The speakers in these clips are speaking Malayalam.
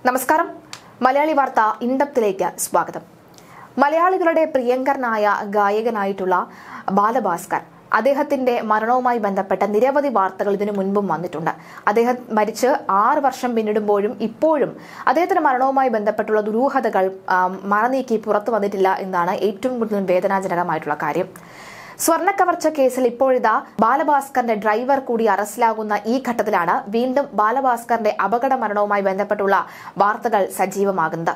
നമസ്കാരം മലയാളി വാർത്ത ഇൻഡപ്തിലേക്ക് സ്വാഗതം മലയാളികളുടെ പ്രിയങ്കരനായ ഗായകനായിട്ടുള്ള ബാലഭാസ്കർ അദ്ദേഹത്തിന്റെ മരണവുമായി ബന്ധപ്പെട്ട നിരവധി വാർത്തകൾ ഇതിനു മുൻപും വന്നിട്ടുണ്ട് അദ്ദേഹം മരിച്ച് ആറ് വർഷം പിന്നിടുമ്പോഴും ഇപ്പോഴും അദ്ദേഹത്തിന്റെ മരണവുമായി ബന്ധപ്പെട്ടുള്ള ദുരൂഹതകൾ ആ, മറനീക്കി പുറത്തു വന്നിട്ടില്ല എന്നതാണ് ഏറ്റവും കൂടുതൽ വേദനാജനകമായിട്ടുള്ള കാര്യം സ്വർണ്ണ കവർച്ച കേസിൽ ഇപ്പോഴിതാ ബാലഭാസ്കറിന്റെ ഡ്രൈവർ കൂടി അറസ്റ്റിലാകുന്ന ഈ ഘട്ടത്തിലാണ് വീണ്ടും ബാലഭാസ്കറിന്റെ അപകട മരണവുമായി ബന്ധപ്പെട്ടുള്ള വാർത്തകൾ സജീവമാകുന്നത്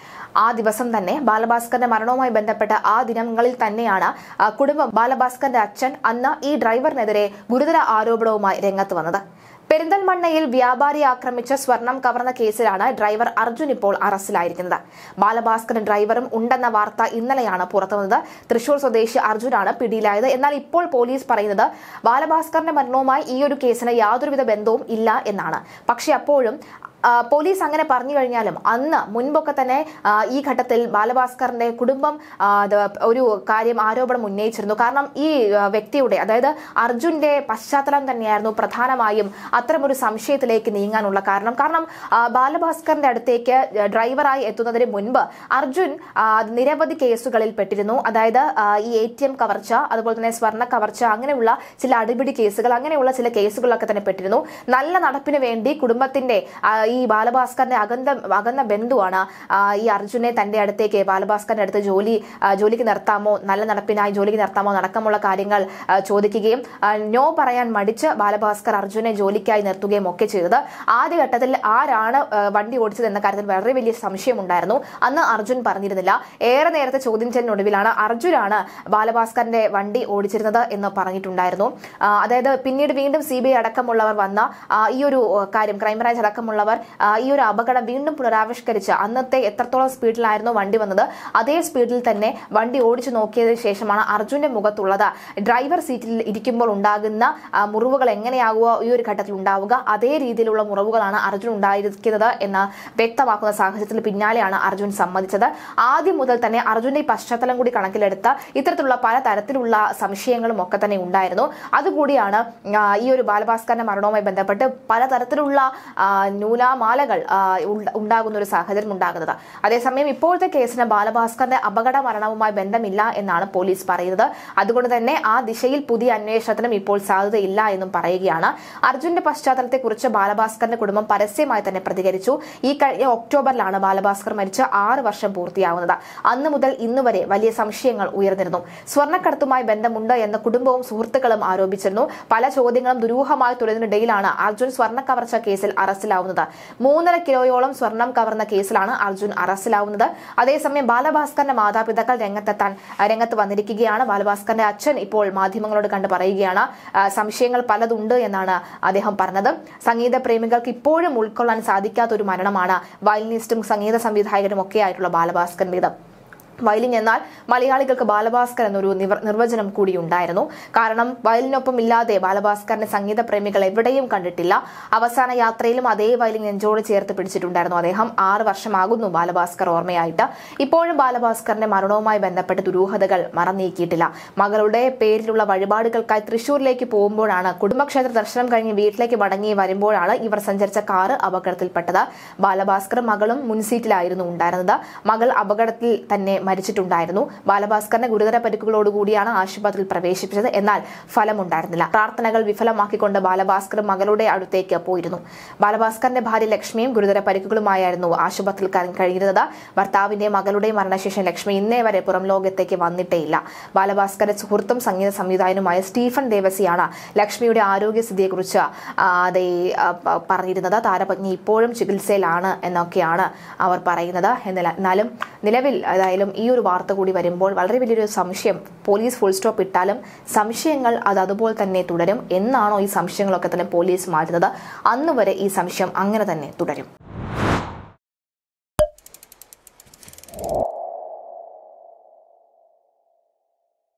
ആ ദിവസം തന്നെ ബാലഭാസ്കറിന്റെ മരണവുമായി ബന്ധപ്പെട്ട ആ ദിനങ്ങളിൽ തന്നെയാണ് ആ, കുടുംബം ബാലഭാസ്കറിന്റെ അച്ഛൻ അന്ന് ഈ ഡ്രൈവറിനെതിരെ ഗുരുതര ആരോപണവുമായി രംഗത്ത് വന്നത് പെരിന്തൽമണ്ണയിൽ വ്യാപാരി ആക്രമിച്ച സ്വർണം കവർന്ന കേസിലാണ് ഡ്രൈവർ അർജുൻ ഇപ്പോൾ അറസ്റ്റിലായിരിക്കുന്നത് ബാലഭാസ്കറും ഡ്രൈവറും ഉണ്ടെന്ന വാർത്ത ഇന്നലെയാണ് പുറത്തുവന്നത് തൃശൂർ സ്വദേശി അർജുനാണ് പിടിയിലായത് എന്നാൽ ഇപ്പോൾ പോലീസ് പറയുന്നത് ബാലഭാസ്കറിന്റെ മരണവുമായി ഈ ഒരു കേസിന് യാതൊരുവിധ ബന്ധവും ഇല്ല എന്നാണ് പക്ഷെ അപ്പോഴും ആ, പോലീസ് അങ്ങനെ പറഞ്ഞു കഴിഞ്ഞാലും അന്ന് മുൻപൊക്കെ തന്നെ ആ, ഈ ഘട്ടത്തിൽ ബാലഭാസ്കറിന്റെ കുടുംബം ആ, അത് ഒരു കാര്യം ആരോപണം ഉന്നയിച്ചിരുന്നു കാരണം ഈ ആ, വ്യക്തിയുടെ അതായത് അർജുന്റെ പശ്ചാത്തലം തന്നെയായിരുന്നു പ്രധാനമായും അത്തരമൊരു സംശയത്തിലേക്ക് നീങ്ങാനുള്ള കാരണം കാരണം ആ, ബാലഭാസ്കറിന്റെ അടുത്തേക്ക് ഡ്രൈവറായി എത്തുന്നതിന് മുൻപ് അർജുൻ ആ, നിരവധി കേസുകളിൽ പെട്ടിരുന്നു അതായത് ആ, ഈ എ ടി എം കവർച്ച അതുപോലെ തന്നെ സ്വർണ്ണ കവർച്ച അങ്ങനെയുള്ള ചില അടിപിടി കേസുകൾ അങ്ങനെയുള്ള ചില കേസുകളിലൊക്കെ തന്നെ പെട്ടിരുന്നു നല്ല നടപ്പിന് വേണ്ടി കുടുംബത്തിന്റെ ആ, ഈ ബാലഭാസ്കറിന്റെ അകന്ന അകന്ന ബന്ധുവാണ് ആ, ഈ അർജുനെ തന്റെ അടുത്തേക്ക് ബാലഭാസ്കറിന്റെ അടുത്ത് ജോലി ആ, ജോലിക്ക് നിർത്താമോ നല്ല നടപ്പിനായി ജോലിക്ക് നിർത്താമോ അടക്കമുള്ള കാര്യങ്ങൾ ആ, ചോദിക്കുകയും ആ, നോ പറയാൻ മടിച്ച് ബാലഭാസ്കർ അർജുനെ ജോലിക്കായി നിർത്തുകയും ഒക്കെ ചെയ്തത് ആദ്യഘട്ടത്തിൽ ആരാണ് ആ, വണ്ടി ഓടിച്ചത് എന്ന കാര്യത്തിൽ വളരെ വലിയ സംശയമുണ്ടായിരുന്നു അന്ന് അർജുൻ പറഞ്ഞിരുന്നില്ല ഏറെ നേരത്തെ ചോദ്യം ചെയ്യലിനൊടുവിലാണ് അർജുനാണ് ബാലഭാസ്കറിന്റെ വണ്ടി ഓടിച്ചിരുന്നത് എന്ന് പറഞ്ഞിട്ടുണ്ടായിരുന്നു ആ, അതായത് പിന്നീട് വീണ്ടും സി ബി ഐ അടക്കമുള്ളവർ വന്ന ആ, ഈ ഒരു ആ, കാര്യം ക്രൈംബ്രാഞ്ച് അടക്കമുള്ളവർ ആ, ഈ ഒരു അപകടം വീണ്ടും പുനരാവിഷ്കരിച്ച് അന്നത്തെ എത്രത്തോളം സ്പീഡിലായിരുന്നു വണ്ടി വന്നത് അതേ സ്പീഡിൽ തന്നെ വണ്ടി ഓടിച്ചു നോക്കിയതിനു ശേഷമാണ് അർജുന്റെ മുഖത്തുള്ളത് ഡ്രൈവർ സീറ്റിൽ ഇരിക്കുമ്പോൾ ഉണ്ടാകുന്ന ആ, മുറിവുകൾ എങ്ങനെയാകുക ഈ ഒരു ഘട്ടത്തിൽ ഉണ്ടാവുക അതേ രീതിയിലുള്ള മുറിവുകളാണ് അർജുൻ ഉണ്ടായിരിക്കുന്നത് എന്ന് വ്യക്തമാക്കുന്ന സാഹചര്യത്തിൽ പിന്നാലെയാണ് അർജുൻ സമ്മതിച്ചത് ആദ്യം മുതൽ തന്നെ അർജുന്റെ ഈ പശ്ചാത്തലം കൂടി കണക്കിലെടുത്ത് ഇത്തരത്തിലുള്ള പല തരത്തിലുള്ള സംശയങ്ങളും ഒക്കെ തന്നെ ഉണ്ടായിരുന്നു അതുകൂടിയാണ് ആ, ഈ ഒരു ബാലഭാസ്കറിന്റെ മരണവുമായി ബന്ധപ്പെട്ട് പലതരത്തിലുള്ള ആ, നൂലാമാലകൾ ആ, ഉണ്ട- ഉണ്ടാകുന്ന ഒരു സാഹചര്യം ഉണ്ടാകുന്നത് അതേസമയം ഇപ്പോഴത്തെ കേസിന് ബാലഭാസ്കറിന്റെ അപകട മരണവുമായി ബന്ധമില്ല എന്നാണ് പോലീസ് പറയുന്നത് അതുകൊണ്ട് തന്നെ ആ ദിശയിൽ പുതിയ അന്വേഷണത്തിനും ഇപ്പോൾ സാധ്യതയില്ല എന്നും പറയുകയാണ് അർജുന്റെ പശ്ചാത്തലത്തെക്കുറിച്ച് ബാലഭാസ്കറിന്റെ കുടുംബം പരസ്യമായി തന്നെ പ്രതികരിച്ചു ഈ കഴിഞ്ഞ ഒക്ടോബറിലാണ് ബാലഭാസ്കർ മരിച്ച് ആറ് വർഷം പൂർത്തിയാവുന്നത് അന്ന് മുതൽ ഇന്ന് വരെ വലിയ സംശയങ്ങൾ ഉയർന്നിരുന്നു സ്വർണ്ണക്കടത്തുമായി ബന്ധമുണ്ട് എന്ന് കുടുംബവും സുഹൃത്തുക്കളും ആരോപിച്ചിരുന്നു പല ചോദ്യങ്ങളും ദുരൂഹമായി തുടരുന്നതിനിടയിലാണ് അർജുൻ സ്വർണ്ണ കവർച്ച കേസിൽ അറസ്റ്റിലാവുന്നത് മൂന്നര കിലോയോളം സ്വർണം കവർന്ന കേസിലാണ് അർജുൻ അറസ്റ്റിലാവുന്നത് അതേസമയം ബാലഭാസ്കറിന്റെ മാതാപിതാക്കൾ രംഗത്തെത്താൻ ആ, രംഗത്ത് വന്നിരിക്കുകയാണ് ബാലഭാസ്കറിന്റെ അച്ഛൻ ഇപ്പോൾ മാധ്യമങ്ങളോട് കണ്ട് പറയുകയാണ് ആ, സംശയങ്ങൾ പലതുണ്ട് എന്നാണ് അദ്ദേഹം പറഞ്ഞത് സംഗീത പ്രേമികൾക്ക് ഇപ്പോഴും ഉൾക്കൊള്ളാൻ സാധിക്കാത്ത ഒരു മരണമാണ് വയലിനിസ്റ്റും സംഗീത സംവിധായകനും ഒക്കെ ആയിട്ടുള്ള ബാലഭാസ്കറിന്റേത് വയലിൻ എന്നാൽ മലയാളികൾക്ക് ബാലഭാസ്കർ എന്നൊരു നിവർ- നിർവചനം കൂടി ഉണ്ടായിരുന്നു കാരണം വയലിനൊപ്പം ഇല്ലാതെ ബാലഭാസ്കറിന്റെ സംഗീത പ്രേമികൾ എവിടെയും കണ്ടിട്ടില്ല അവസാന യാത്രയിലും അതേ വയലിൻ നെഞ്ചോട് ചേർത്ത് പിടിച്ചിട്ടുണ്ടായിരുന്നു അദ്ദേഹം ആറ് വർഷമാകുന്നു ബാലഭാസ്കർ ഓർമ്മയായിട്ട് ഇപ്പോഴും ബാലഭാസ്കറിന്റെ മരണവുമായി ബന്ധപ്പെട്ട് ദുരൂഹതകൾ മറന്നീക്കിയിട്ടില്ല മകളുടെ പേരിലുള്ള വഴിപാടുകൾക്കായി തൃശൂരിലേക്ക് പോകുമ്പോഴാണ് കുടുംബക്ഷേത്ര ദർശനം കഴിഞ്ഞ് വീട്ടിലേക്ക് മടങ്ങി വരുമ്പോഴാണ് ഇവർ സഞ്ചരിച്ച കാറ് അപകടത്തിൽപ്പെട്ടത് ബാലഭാസ്കറും മകളും മുൻസീറ്റിലായിരുന്നു ഉണ്ടായിരുന്നത് മകൾ അപകടത്തിൽ തന്നെ മരിച്ചിട്ടുണ്ടായിരുന്നു ബാലഭാസ്കറിനെ ഗുരുതര പരിക്കുകളോടുകൂടിയാണ് ആശുപത്രിയിൽ പ്രവേശിപ്പിച്ചത് എന്നാൽ ഫലമുണ്ടായിരുന്നില്ല പ്രാർത്ഥനകൾ വിഫലമാക്കിക്കൊണ്ട് ബാലഭാസ്കർ മകളുടെ അടുത്തേക്ക് പോയിരുന്നു ബാലഭാസ്കറിന്റെ ഭാര്യ ലക്ഷ്മിയും ഗുരുതര പരിക്കുകളുമായിരുന്നു ആശുപത്രിയിൽ കഴി- കഴിഞ്ഞിരുന്നത് ഭർത്താവിന്റെ മകളുടെ മരണശേഷം ലക്ഷ്മി ഇന്നേ വരെ പുറം ലോകത്തേക്ക് വന്നിട്ടേയില്ല ബാലഭാസ്കറിന്റെ സുഹൃത്തും സംഗീത സംവിധായകനുമായ സ്റ്റീഫൻ ദേവസിയാണ് ലക്ഷ്മിയുടെ ആരോഗ്യസ്ഥിതിയെക്കുറിച്ച് ആ, അതേ ആ, പ- പറഞ്ഞിരുന്നത് താരപത്നി ഇപ്പോഴും ചികിത്സയിലാണ് എന്നൊക്കെയാണ് അവർ പറയുന്നത് എന്നാൽ- എന്നാലും നിലവിൽ ഏതായാലും ഈ ഒരു വാർത്ത കൂടി വരുമ്പോൾ വളരെ വലിയൊരു സംശയം പോലീസ് ഫുൾ സ്റ്റോപ്പ് ഇട്ടാലും സംശയങ്ങൾ അത് അതുപോലെ തന്നെ തുടരും എന്നാണോ ഈ സംശയങ്ങളൊക്കെ തന്നെ പോലീസ് മാറ്റുന്നത് അന്ന് വരെ ഈ സംശയം അങ്ങനെ തന്നെ തുടരും